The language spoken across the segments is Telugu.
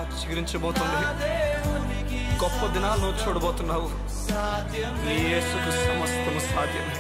చిగురించబోతుంది గొప్ప దినాలు నువ్వు చూడబోతున్నావు నీ యేసుకు సమస్తము సాధ్యమే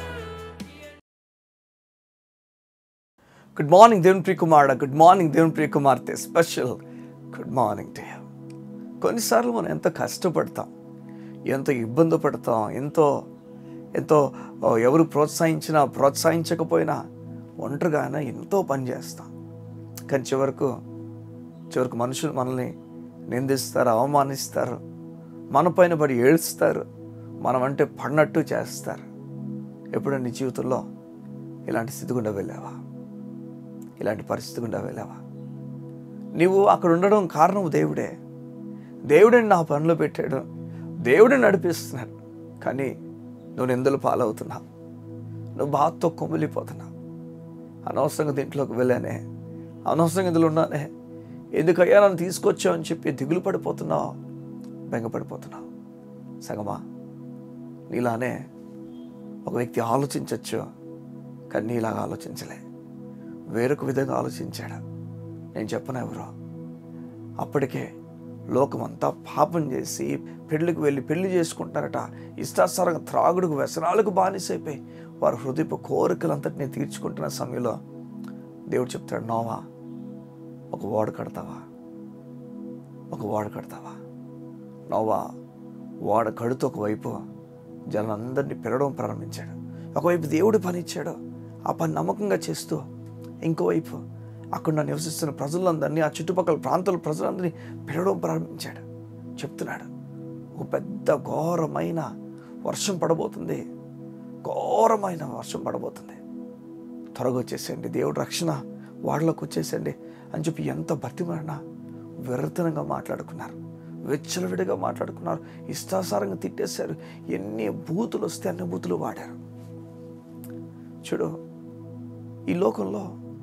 గుడ్ మార్నింగ్ దేవుని ప్రియ కుమారుడ గుడ్ మార్నింగ్ దేవుని ప్రియ కుమార్తె special good morning to you కొన్నిసార్లు మనం ఎంతో కష్టపడతాం ఎంతో ఇబ్బంది పడతాం ఎంతో ఎంతో ఓ, ఎవరు ప్రోత్సహించినా ప్రోత్సహించకపోయినా ఒంటరిగానే ఎంతో పని చేస్తాం కానీ చివరకు చివరికి మనుషులు మనల్ని నిందిస్తారు అవమానిస్తారు మన పైన పడి ఏడుస్తారు మనం అంటే పడినట్టు చేస్తారు ఎప్పుడైనా నీ జీవితంలో ఇలాంటి స్థితి గుండా వెళ్ళావా ఇలాంటి పరిస్థితి గుండా వెళ్ళావా నీవు అక్కడ ఉండడం కారణం దేవుడే దేవుడే నా పనిలో పెట్టాడు దేవుడే నడిపిస్తున్నాడు కానీ నువ్వు నిందలు పాలవుతున్నావు నువ్వు బాధతో కొమ్మిలిపోతున్నావు అనవసరంగా దీంట్లోకి వెళ్ళానే అనవసరంగా ఇందులో ఉన్నానే ఎందుకయ్యా నన్ను తీసుకొచ్చావు అని చెప్పి దిగులు పడిపోతున్నావు బెంగపడిపోతున్నావు సగమా నీలానే ఒక వ్యక్తి ఆలోచించవచ్చు కానీ నీలాగా ఆలోచించలే వేరొక విధంగా ఆలోచించాడు నేను చెప్పను ఎవరో అప్పటికే లోకమంతా పాపం చేసి పెళ్లికి వెళ్ళి పెళ్లి చేసుకుంటారట ఇష్టాసారంగా త్రాగుడుకు వ్యసనాలకు బానిసైపోయి వారి హృదయపు కోరికలంతటినీ తీర్చుకుంటున్న సమయంలో దేవుడు చెప్తాడు నోవా ఒక ఓడ కడతావా ఒక ఓడ కడతావా నోవా ఓడ కడుతూ ఒకవైపు జనాలందరినీ పెరగడం ప్రారంభించాడు ఒకవైపు దేవుడు పని ఇచ్చాడు ఆ పని నమ్మకంగా చేస్తూ ఇంకోవైపు అక్కడ నివసిస్తున్న ప్రజలందరినీ ఆ చుట్టుపక్కల ప్రాంతాల ప్రజలందరినీ పెరగడం ప్రారంభించాడు చెప్తున్నాడు ఒక పెద్ద ఘోరమైన వర్షం పడబోతుంది ఘోరమైన వర్షం పడబోతుంది త్వరగా వచ్చేసేయండి దేవుడు రక్షణ వాళ్ళకు వచ్చేసేయండి అని చెప్పి ఎంత భర్తిమరణ విరతనంగా మాట్లాడుకున్నారు వెచ్చలవిడిగా మాట్లాడుకున్నారు ఇష్టాసారంగా తిట్టేశారు ఎన్ని బూతులు వస్తే అన్ని బూతులు వాడారు చూడు ఈ లోకంలో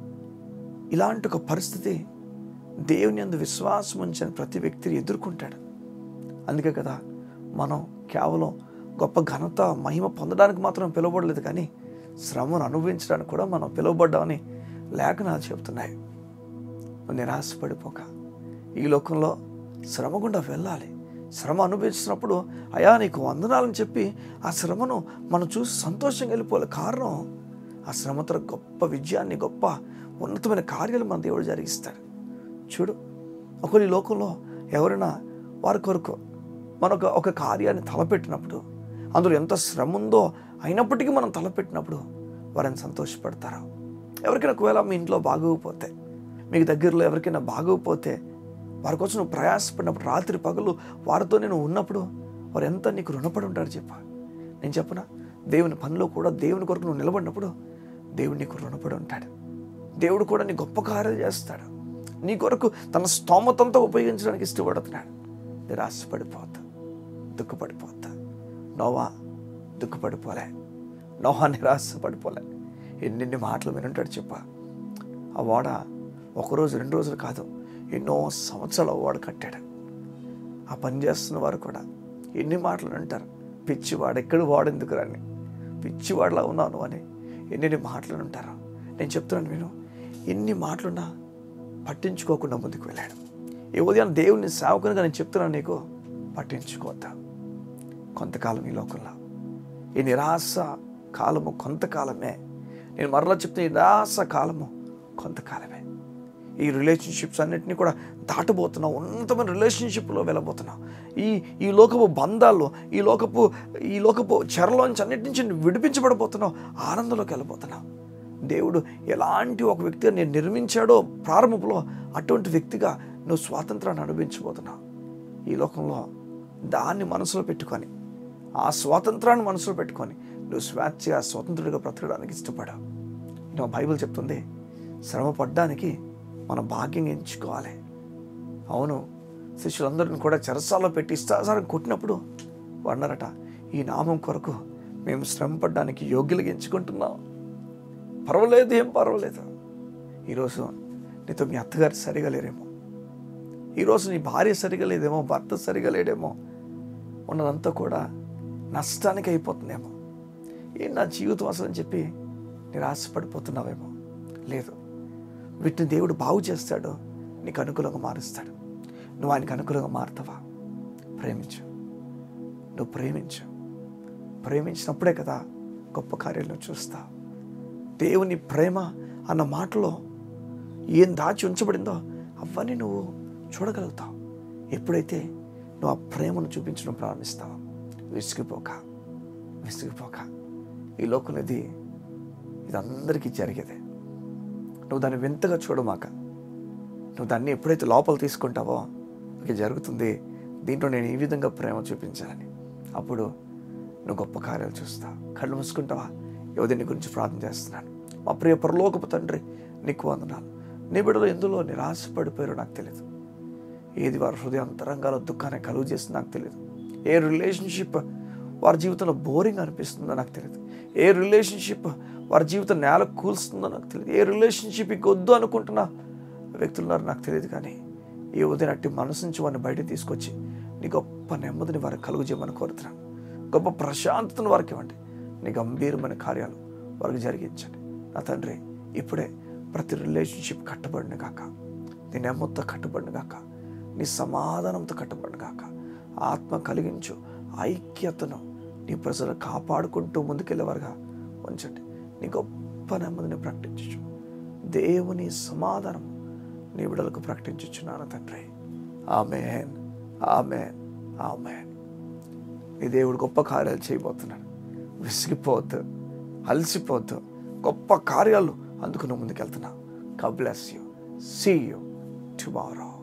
ఇలాంటి ఒక పరిస్థితి దేవుని అందు విశ్వాసం ఉంచిన ప్రతి వ్యక్తిని ఎదుర్కొంటాడు అందుకే కదా మనం కేవలం గొప్ప ఘనత మహిమ పొందడానికి మాత్రం పిలువబడలేదు కానీ శ్రమను అనుభవించడానికి కూడా మనం పిలువబడ్డామని లేఖనాలు చెబుతున్నాయి నువ్వు నిరాశపడిపోక ఈ లోకంలో శ్రమ గుండా వెళ్ళాలి శ్రమ అనుభవించినప్పుడు అయా నీకు వందనాలని చెప్పి ఆ శ్రమను మనం చూసి సంతోషంగా వెళ్ళిపోవాలి కారణం ఆ శ్రమతో గొప్ప విజయాన్ని గొప్ప ఉన్నతమైన కార్యాలు మన దేవుడు జరిగిస్తాడు చూడు ఒకరు ఈ లోకంలో ఎవరైనా వారి కొరకు మనొక ఒక కార్యాన్ని తలపెట్టినప్పుడు అందులో ఎంత శ్రమ ఉందో అయినప్పటికీ మనం తలపెట్టినప్పుడు వారిని సంతోషపడతారు ఎవరికైనా ఒకవేళ మీ ఇంట్లో బాగోకపోతే మీకు దగ్గరలో ఎవరికైనా బాగోకపోతే వారి కోసం నువ్వు ప్రయాసపడినప్పుడు రాత్రి పగలు వారితో నేను ఉన్నప్పుడు వారు ఎంత నీకు రుణపడి ఉంటారు చెప్ప నేను చెప్పనా దేవుని పనిలో కూడా దేవుని కొరకు నువ్వు నిలబడినప్పుడు దేవుడు నీకు రుణపడి ఉంటాడు దేవుడు కూడా నీ గొప్ప కార్యాలు చేస్తాడు నీ కొరకు తన స్తోమతంతో ఉపయోగించడానికి ఇష్టపడుతున్నాడు నిరాశపడిపోతా దుఃఖపడిపోతా నోవా దుఃఖపడిపోలే నోవా నిరాశపడిపోలే ఎన్నెన్ని మాటలు వినుంటాడు చెప్ప ఆ వాడ ఒకరోజు రెండు రోజులు కాదు ఎన్నో సంవత్సరాలు ఆ వాడు కట్టాడు ఆ పని చేస్తున్న వారు కూడా ఎన్ని మాటలు అంటారు పిచ్చివాడు ఎక్కడ వాడెందుకు రాని పిచ్చివాడులా ఉన్నాను అని ఎన్ని మాటలు అంటారు నేను చెప్తున్నాను విను ఎన్ని మాటలున్నా పట్టించుకోకుండా ముందుకు వెళ్ళాడు ఏ ఉదయం దేవుని సేవకునిగా నేను చెప్తున్నాను నీకు పట్టించుకోవద్దా కొంతకాలం ఈ లోకంలో ఈ నిరాశ కాలము కొంతకాలమే నేను మరలా చెప్తున్న ఈ నిరాశ కాలము కొంతకాలమే ఈ రిలేషన్షిప్స్ అన్నిటినీ కూడా దాటబోతున్నావు ఉన్నతమైన రిలేషన్షిప్లో వెళ్ళబోతున్నావు ఈ ఈ లోకపు బంధాల్లో ఈ లోకపు ఈ లోకపు చెరలోంచి అన్నిటి నుంచి నువ్వు విడిపించబడబోతున్నావు ఆనందంలోకి వెళ్ళబోతున్నావు దేవుడు ఎలాంటి ఒక వ్యక్తిగా నేను నిర్మించాడో ప్రారంభంలో అటువంటి వ్యక్తిగా నువ్వు స్వాతంత్రాన్ని అనుభవించబోతున్నావు ఈ లోకంలో దాన్ని మనసులో పెట్టుకొని ఆ స్వాతంత్రాన్ని మనసులో పెట్టుకొని నువ్వు స్వేచ్ఛగా స్వతంత్రుడిగా బ్రతకడానికి ఇష్టపడావు నువ్వు బైబిల్ చెప్తుంది శ్రమ పడ్డానికి మనం భాగ్యం ఎంచుకోవాలి అవును శిష్యులందరిని కూడా చెరసాల్లో పెట్టి ఇష్టాసారం కొట్టినప్పుడు అన్నారట ఈ నామం కొరకు మేము శ్రమ పడ్డానికి యోగ్యులుగా ఎంచుకుంటున్నాం పర్వాలేదు ఏం పర్వాలేదు ఈరోజు నీతో మీ అత్తగారు సరిగా లేరేమో ఈరోజు నీ భార్య సరిగా లేదేమో భర్త సరిగా లేడేమో ఉన్నదంతా కూడా నష్టానికి అయిపోతుందేమో ఏం నా జీవితం అసలు అని చెప్పి నిరాశపడిపోతున్నావేమో లేదు వీటిని దేవుడు బాగు చేస్తాడు నీకు అనుకూలంగా మారుస్తాడు నువ్వు ఆయనకు అనుకూలంగా మారుతావా ప్రేమించు నువ్వు ప్రేమించు ప్రేమించినప్పుడే కదా గొప్ప కార్యాలు నువ్వు చూస్తావు దేవుని ప్రేమ అన్న మాటలో ఏం దాచి ఉంచబడిందో అవన్నీ నువ్వు చూడగలుగుతావు ఎప్పుడైతే నువ్వు ఆ ప్రేమను చూపించడం ప్రారంభిస్తావు విసిగిపోక విసిగిపోక ఈ లోకం ఇది ఇది అందరికీ జరిగేదే నువ్వు దాన్ని వింతగా చూడమాక నువ్వు దాన్ని ఎప్పుడైతే లోపల తీసుకుంటావో ఇక జరుగుతుంది దీంట్లో నేను ఈ విధంగా ప్రేమ చూపించాలని అప్పుడు నువ్వు గొప్ప కార్యాలు చూస్తావు కళ్ళు మూసుకుంటావా యువదిని గురించి ప్రార్థన చేస్తున్నాను మా ప్రియ పరలోకపు తండ్రి నీకు వందనాలు నీ బిడ్డలు ఎందులో నిరాశపడిపోయారో నాకు తెలియదు ఏది వారి హృదయాంతరంగాల దుఃఖాన్ని కలుగు చేస్తుందో నాకు తెలియదు ఏ రిలేషన్షిప్ వారి జీవితంలో బోరింగ్ అనిపిస్తుందో నాకు తెలియదు ఏ రిలేషన్షిప్ వారి జీవితం నేల కూల్స్తుందో నాకు తెలియదు ఏ రిలేషన్షిప్ ఇంక వద్దు అనుకుంటున్న వ్యక్తులు ఉన్నారు నాకు తెలియదు కానీ ఈ ఉదయం అట్టి మనసు నుంచి వారిని బయటకు తీసుకొచ్చి నీ గొప్ప నెమ్మదిని వారికి కలుగు చేయమని కోరుతున్నాను గొప్ప ప్రశాంతతను వారికి ఇవ్వండి నీ గంభీరమైన కార్యాలు వారికి జరిగించండి నా తండ్రి ఇప్పుడే ప్రతి రిలేషన్షిప్ కట్టబడిన కాక నీ నెమ్మదితో కట్టబడిన కాక నీ సమాధానంతో కట్టబడిన కాక ఆత్మ కలిగించు ఐక్యతను నీ ప్రజలు కాపాడుకుంటూ ముందుకెళ్ళేవారుగా ఉంచండి నీ గొప్ప నెమ్మదిని ప్రకటించు దేవుని సమాధానం నీ బిడలకు ప్రకటించుచున్నాను తండ్రి ఆమెన్ ఆమెన్ ఆమెన్ నీ దేవుడు గొప్ప కార్యాలు చేయబోతున్నాడు విసిగిపోవద్దు అలసిపోవద్దు గొప్ప కార్యాలు అందుకు నువ్వు ముందుకెళ్తున్నావు God bless you. See you tomorrow.